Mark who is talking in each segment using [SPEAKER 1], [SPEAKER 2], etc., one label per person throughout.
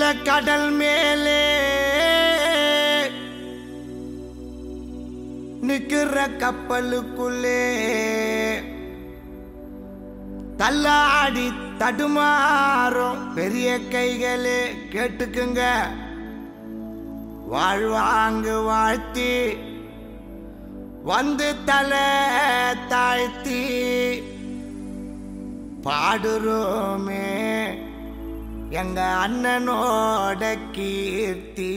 [SPEAKER 1] கடல் மேலே நிக்கிற கப்பலுக்குள்ளே தள்ளாடி தடுமாறும் பெரிய கைகளே கேட்டுக்குங்க வாழ்வாங்கு வாழ்த்தி வந்து தலை தாழ்த்தி பாடுறோமே எங்க அண்ணனோட கீர்த்தி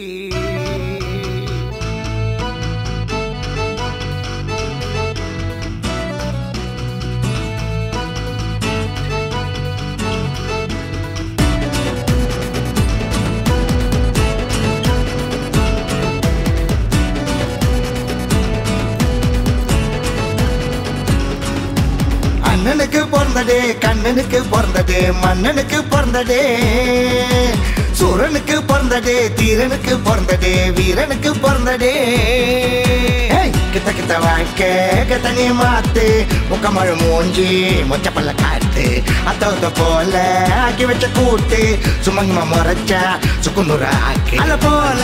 [SPEAKER 1] அண்ணனுக்கு பிறந்ததே கண்ணனுக்கு பிறந்ததே மன்னனுக்கு பிறந்ததே சூரனுக்கு பிறந்ததே தீரனுக்கு பிறந்ததே வீரனுக்கு பிறந்ததே ஏய், கிட்ட கிட்ட வாழ்க்கை கிட்ட நீ மாத்து முக்கமழ மூஞ்சி மொச்ச பல்ல காட்டு அத்தவத்த போல ஆக்கி வச்ச கூட்டு சுமங்கமா முறைச்சா சுக்குநூற ஆக்கி அத போல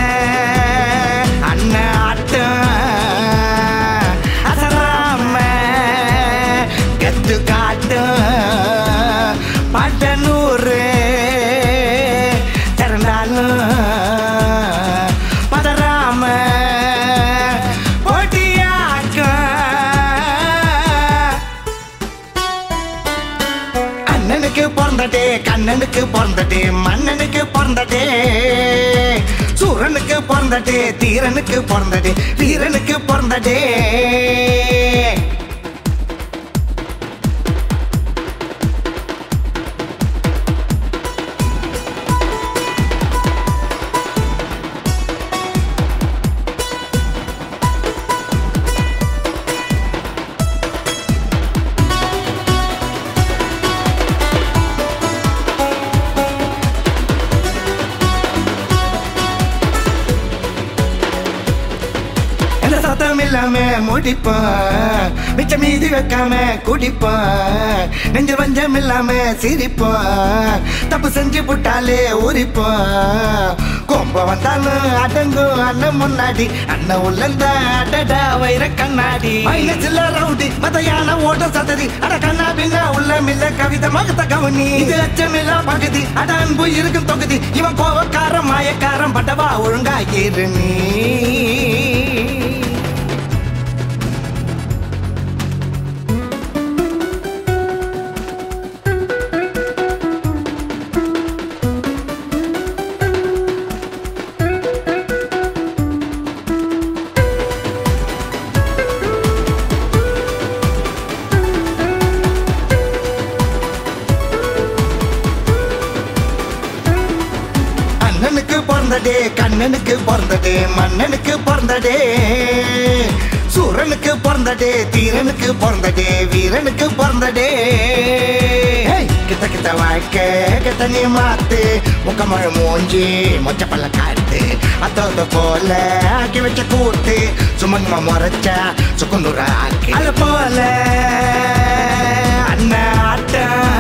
[SPEAKER 1] அண்ணன் ஆட்டம் அசராம கத்து காட்டும் பட்டனூறு திறந்தாலும் பதறாம போட்டியாக்கும் அண்ணனுக்கு பிறந்ததே கண்ணனுக்கு பிறந்ததே மன்னனுக்கு பிறந்ததே சூரனுக்கு பிறந்ததே தீரனுக்கு பிறந்ததே வீரனுக்கு பிறந்ததே எந்த சத்தம் இல்லாம முடிப்போம் மிச்ச மீதி வைக்காம குடிப்போம் நெஞ்சு வஞ்சம் இல்லாம சிரிப்போம் தப்பு செஞ்சு புட்டாலே உரிப்போம் கொம்ப வந்தாலும் அடங்கும் அண்ணன் முன்னாடி அண்ணன் உள்ளந்த அடடா வைர கண்ணாடி மைனஸ்ல ரவுடி மதையான ஓட்ட சத்ததி அட கண்ணா பின்னா உள்ள மில்ல கவிதை மகத்த கவனி இது அச்சமில்லா பகுதி அட அன்பு இருக்கும் தொகுதி இவன் கோவக்காரன் மாயக்காரன் பட்டவா ஒழுங்கா இரு நீ அண்ணனுக்கு பிறந்ததே கண்ணனுக்கு பிறந்ததே மன்னனுக்கு பிறந்ததே சூரனுக்கு பிறந்ததே தீரனுக்கு பிறந்ததே வீரனுக்கு பிறந்ததே ஏய், கிட்ட கிட்ட வாழ்க்கை கிட்ட நீ மாத்து முக்கமழ மூஞ்சி மொச்ச பல்ல காட்டு அத்தோத போல ஆக்கி வச்ச கூட்டு சுமங்கமா முறைச்சா சுக்குநூற ஆக்கி அது போல அண்ணன் ஆட்டம்